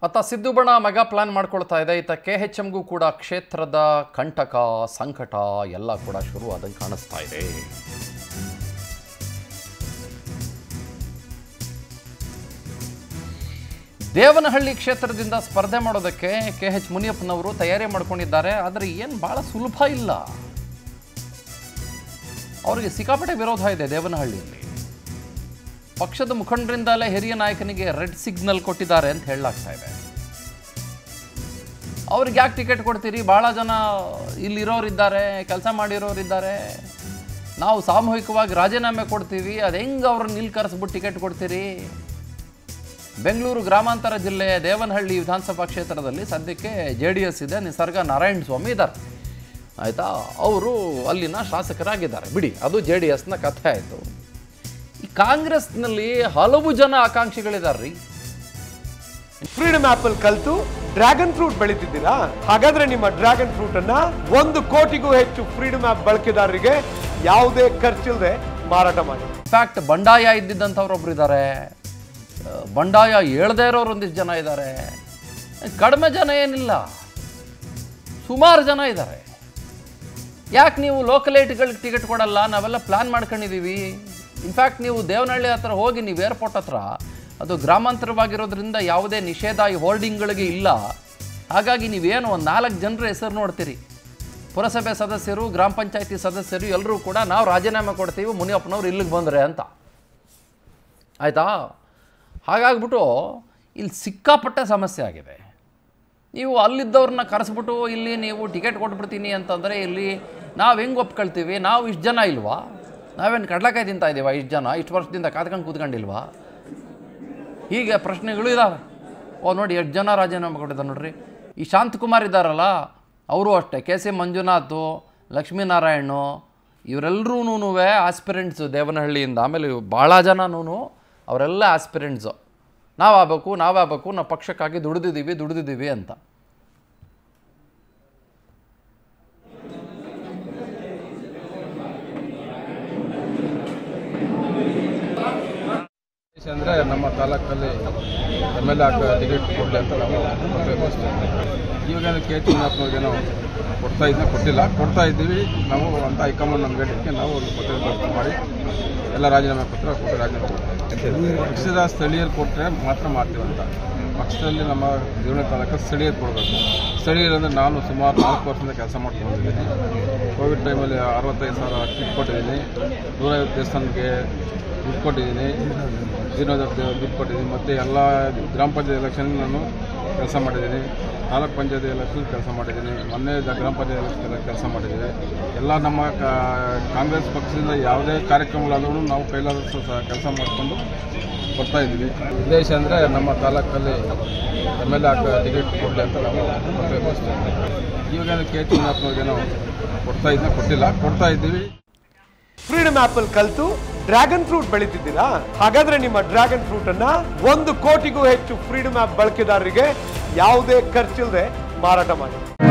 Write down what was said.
ಅತ್ತ ಸಿದ್ದು ಬಣ mega plan ಮಾಡ್ಕೊಳ್ತಾ ಇದೆ ಇತ್ತ ಕೆ ಎಚ್ ಎಮ್ಗೂ ಕೂಡ ಕ್ಷೇತ್ರದ ಕಂಟಕ ಸಂಕಟ ಎಲ್ಲ ಕೂಡ ಶುರು ಆದಂಗೆ ಕಾಣಿಸ್ತಾ ಇದೆ ದೇವನಹಳ್ಳಿ ಕ್ಷೇತ್ರದಿಂದ ಸ್ಪರ್ಧೆ ಮಾಡೋದಕ್ಕೆ ಕೆ ಎಚ್ ಮುನಿಯಪ್ಪನವರು ತಯಾರಿ ಮಾಡ್ಕೊಂಡಿದ್ದಾರೆ ಆದರೆ ಏನು ಭಾಳ ಸುಲಭ ಇಲ್ಲ ಅವರಿಗೆ ಸಿಕ್ಕಾಪಟ್ಟೆ ವಿರೋಧ ಇದೆ ದೇವನಹಳ್ಳಿಯಲ್ಲಿ ಪಕ್ಷದ ಮುಖಂಡರಿಂದಲೇ ಹಿರಿಯ ನಾಯಕನಿಗೆ ರೆಡ್ ಸಿಗ್ನಲ್ ಕೊಟ್ಟಿದ್ದಾರೆ ಅಂತ ಹೇಳಲಾಗ್ತಾ ಇದೆ ಅವ್ರಿಗೆ ಯಾಕೆ ಟಿಕೆಟ್ ಕೊಡ್ತೀರಿ ಭಾಳ ಜನ ಇಲ್ಲಿರೋರಿದ್ದಾರೆ ಕೆಲಸ ಮಾಡಿರೋರಿದ್ದಾರೆ ನಾವು ಸಾಮೂಹಿಕವಾಗಿ ರಾಜೀನಾಮೆ ಕೊಡ್ತೀವಿ ಅದು ಹೆಂಗೆ ಅವ್ರನ್ನ ಇಲ್ಲಿ ಕರೆಸ್ಬಿಟ್ಟು ಟಿಕೆಟ್ ಕೊಡ್ತೀರಿ ಬೆಂಗಳೂರು ಗ್ರಾಮಾಂತರ ಜಿಲ್ಲೆಯ ದೇವನಹಳ್ಳಿ ವಿಧಾನಸಭಾ ಕ್ಷೇತ್ರದಲ್ಲಿ ಸದ್ಯಕ್ಕೆ ಜೆ ಡಿ ಎಸ್ ಇದೆ ನಿಸರ್ಗ ನಾರಾಯಣ ಸ್ವಾಮಿ ಇದ್ದಾರೆ ಆಯಿತಾ ಅವರು ಅಲ್ಲಿನ ಶಾಸಕರಾಗಿದ್ದಾರೆ ಬಿಡಿ ಅದು ಜೆ ಡಿ ಎಸ್ನ ಕಥೆ ಆಯಿತು ಈ ಕಾಂಗ್ರೆಸ್ನಲ್ಲಿ ಹಲವು ಜನ ಆಕಾಂಕ್ಷಿಗಳಿದ್ದಾರೆ ರೀ ಫ್ರೀಡಮ್ ಆಪಲ್ ಕಲ್ತು ಡ್ರ್ಯಾಗನ್ ಫ್ರೂಟ್ ಬೆಳೀತಿದ್ದೀರಾ ಹಾಗಾದ್ರೆ ನಿಮ್ಮ ಡ್ರ್ಯಾಗನ್ ಫ್ರೂಟ್ ಅನ್ನ ಒಂದು ಕೋಟಿಗೂ ಹೆಚ್ಚು ಫ್ರೀಡಮ್ ಆಪ್ ಬಳಕೆದಾರರಿಗೆ ಯಾವುದೇ ಖರ್ಚಿಲ್ಲದೆ ಮಾರಾಟ ಮಾಡಿ ಇನ್ಫ್ಯಾಕ್ಟ್ ಬಂಡಾಯ ಇದ್ದಿದ್ದಂಥವ್ರೊಬ್ರು ಇದ್ದಾರೆ ಆ, ಬಂಡಾಯ ಹೇಳ್ದೇ ಇರೋರು ಒಂದಿಷ್ಟು ಜನ ಇದ್ದಾರೆ ಕಡಿಮೆ ಜನ ಏನಿಲ್ಲ ಸುಮಾರು ಜನ ಇದ್ದಾರೆ ಯಾಕೆ ನೀವು ಲೋಕಲೈಟ್ಗಳಿಗೆ ಟಿಕೆಟ್ ಕೊಡಲ್ಲ ನಾವೆಲ್ಲ ಪ್ಲ್ಯಾನ್ ಮಾಡ್ಕೊಂಡಿದ್ದೀವಿ ಇನ್ಫ್ಯಾಕ್ಟ್ ನೀವು ದೇವನಹಳ್ಳಿ ಹತ್ರ ಹೋಗಿ ನೀವು ಏರ್ಪೋರ್ಟ್ ಹತ್ರ ಅದು ಗ್ರಾಮಾಂತರವಾಗಿರೋದ್ರಿಂದ ಯಾವುದೇ ನಿಷೇಧ ಈ ಹೋರ್ಡಿಂಗ್ಗಳಿಗೆ ಇಲ್ಲ ಹಾಗಾಗಿ ನೀವೇನು ಒಂದು ನಾಲ್ಕು ಜನರ ಹೆಸರು ನೋಡ್ತೀರಿ ಪುರಸಭೆ ಸದಸ್ಯರು ಗ್ರಾಮ ಪಂಚಾಯತಿ ಸದಸ್ಯರು ಎಲ್ಲರೂ ಕೂಡ ನಾವು ರಾಜೀನಾಮೆ ಕೊಡ್ತೀವಿ ಮುನಿಯಪ್ಪನವ್ರು ಇಲ್ಲಿಗೆ ಬಂದರೆ ಅಂತ ಆಯಿತಾ ಹಾಗಾಗ್ಬಿಟ್ಟು ಇಲ್ಲಿ ಸಿಕ್ಕಾಪಟ್ಟೆ ಸಮಸ್ಯೆ ಆಗಿದೆ ನೀವು ಅಲ್ಲಿದ್ದವ್ರನ್ನ ಕರೆಸ್ಬಿಟ್ಟು ಇಲ್ಲಿ ನೀವು ಟಿಕೆಟ್ ಕೊಟ್ಬಿಡ್ತೀನಿ ಅಂತಂದರೆ ಇಲ್ಲಿ ನಾವು ಹೆಂಗೆ ಒಪ್ಕೊಳ್ತೀವಿ ನಾವು ಇಷ್ಟು ಜನ ಇಲ್ವಾ ನಾವೇನು ಕಡ್ಲೆಕಾಯಿ ತಿಂತಾ ಇದ್ದೀವ ಇಷ್ಟು ಜನ ಇಷ್ಟು ವರ್ಷದಿಂದ ಕಾದ್ಕೊಂಡು ಕೂತ್ಕೊಂಡಿಲ್ವಾ ಹೀಗೆ ಪ್ರಶ್ನೆಗಳು ಇದ್ದಾವೆ ಓ ನೋಡಿ ಎಷ್ಟು ಜನ ರಾಜೀನಾಮೆ ಕೊಟ್ಟಿದ್ದಾರೆ ನೋಡ್ರಿ ಈ ಶಾಂತಕುಮಾರ್ ಇದ್ದಾರಲ್ಲ ಅವರು ಅಷ್ಟೇ ಕೆ ಸಿ ಮಂಜುನಾಥ್ ಲಕ್ಷ್ಮೀನಾರಾಯಣು ಇವರೆಲ್ಲರೂ ಆಸ್ಪಿರೆಂಟ್ಸು ದೇವನಹಳ್ಳಿಯಿಂದ ಆಮೇಲೆ ಭಾಳ ಜನನೂ ಅವರೆಲ್ಲ ಆಸ್ಪಿರೆಂಟ್ಸು ನಾವಾಗಬೇಕು ನಾವಾಗಬೇಕು ನಾವು ಪಕ್ಷಕ್ಕಾಗಿ ದುಡಿದಿದ್ದೀವಿ ದುಡಿದಿದ್ದೀವಿ ಅಂತ ವಿಷಯ ಅಂದರೆ ನಮ್ಮ ತಾಲೂಕಲ್ಲಿ ಎಮ್ ಎಲ್ ಎ ಟಿಕೆಟ್ ಕೊಡಲಿ ಅಂತ ನಾವು ಕೊಡಬೇಕು ಅಷ್ಟೇ ಇವಾಗ ಕೆ ಚಿನ್ನಪ್ಪನವ್ರಿಗೇನೋ ಕೊಡ್ತಾ ಇದ್ದ ಕೊಟ್ಟಿಲ್ಲ ಕೊಡ್ತಾ ಇದ್ದೀವಿ ನಾವು ಅಂತ ಹೈಕಮಾಂಡ್ ನಮ್ಮ ಗೇಟಿಗೆ ನಾವು ಒಂದು ಪತ್ರ ದರ್ಶನ ಮಾಡಿ ಎಲ್ಲ ರಾಜೀನಾಮೆ ಪತ್ರ ಕೊಟ್ಟು ರಾಜೀನಾಮೆ ಕೊಡ್ತೀವಿ ಪಕ್ಷದ ಸ್ಥಳೀಯರು ಕೊಟ್ಟರೆ ಮಾತ್ರ ಮಾಡ್ತೀವಿ ಅಂತ ಪಕ್ಷದಲ್ಲಿ ನಮ್ಮ ಜೀವನ ತಾಲೂಕು ಸ್ಥಳೀಯರು ಕೊಡಬೇಕು ಸ್ಥಳೀಯರು ಅಂದರೆ ನಾನು ಸುಮಾರು ನಾಲ್ಕು ವರ್ಷದಿಂದ ಕೆಲಸ ಮಾಡ್ಕೊಂಡಿದ್ದೀನಿ ಕೋವಿಡ್ ಟೈಮಲ್ಲಿ ಅರವತ್ತೈದು ಸಾವಿರ ಕಿಟ್ ಕೊಟ್ಟಿದ್ದೀನಿ ನೂರೈವತ್ತು ದೇವಸ್ಥಾನಕ್ಕೆ ದುಡ್ಡು ಕೊಟ್ಟಿದ್ದೀನಿ ಜೀರ್ಣೋದ್ಧಾರ ದುಡ್ಡು ಕೊಟ್ಟಿದ್ದೀನಿ ಮತ್ತು ಎಲ್ಲ ಗ್ರಾಮ ಪಂಚಾಯತ್ ಎಲೆಕ್ಷನ್ ನಾನು ಕೆಲಸ ಮಾಡಿದ್ದೀನಿ ತಾಲೂಕ್ ಪಂಚಾಯತ್ ಎಲೆಕ್ಷನ್ ಕೆಲಸ ಮಾಡಿದ್ದೀನಿ ಮೊನ್ನೆ ದ- ಗ್ರಾಮ ಪಂಚಾಯತ್ ಎಲೆಕ್ಷನ್ ಕೆಲಸ ಮಾಡಿದ್ದೀವಿ ಎಲ್ಲ ನಮ್ಮ ಕಾ- ಕಾಂಗ್ರೆಸ್ ಪಕ್ಷದಿಂದ ಯಾವುದೇ ಕಾರ್ಯಕ್ರಮಗಳಾದ್ರೂ ನಾವು ಕೈಲಾದಷ್ಟು ಸಹ ಕೆಲಸ ಮಾಡಿಕೊಂಡು ಕೊಡ್ತಾ ಇದ್ದೀವಿ ಉದ್ದೇಶ ಅಂದರೆ ನಮ್ಮ ತಾಲೂಕಲ್ಲಿ ಎಮ್ ಎಲ್ ಎ ಟಿಕೆಟ್ ಕೊಡಲಿ ಅಂತ ನಾವು ಕೊಡಬೇಕು ಅಷ್ಟೇ ಇವಾಗ ಕೆ ಚಿನ್ನಪ್ಪನವ್ರಿಗೇನೋ ಕೊಡ್ತಾ ಇದ್ದ ಕೊಟ್ಟಿಲ್ಲ ಕೊಡ್ತಾ ಇದ್ದೀವಿ ಫ್ರೀಡಮ್ ಆಪಲ್ ಕಲ್ತು ಡ್ರ್ಯಾಗನ್ ಫ್ರೂಟ್ ಬೆಳೀತಿದ್ದೀರಾ ಹಾಗಾದ್ರೆ ನಿಮ್ಮ ಡ್ರ್ಯಾಗನ್ ಫ್ರೂಟ್ ಅನ್ನ ಒಂದು ಕೋಟಿಗೂ ಹೆಚ್ಚು ಫ್ರೀಡಮ್ ಆಪ್ ಬಳಕೆದಾರರಿಗೆ ಯಾವುದೇ ಖರ್ಚಿಲ್ಲದೆ ಮಾರಾಟ ಮಾಡಿ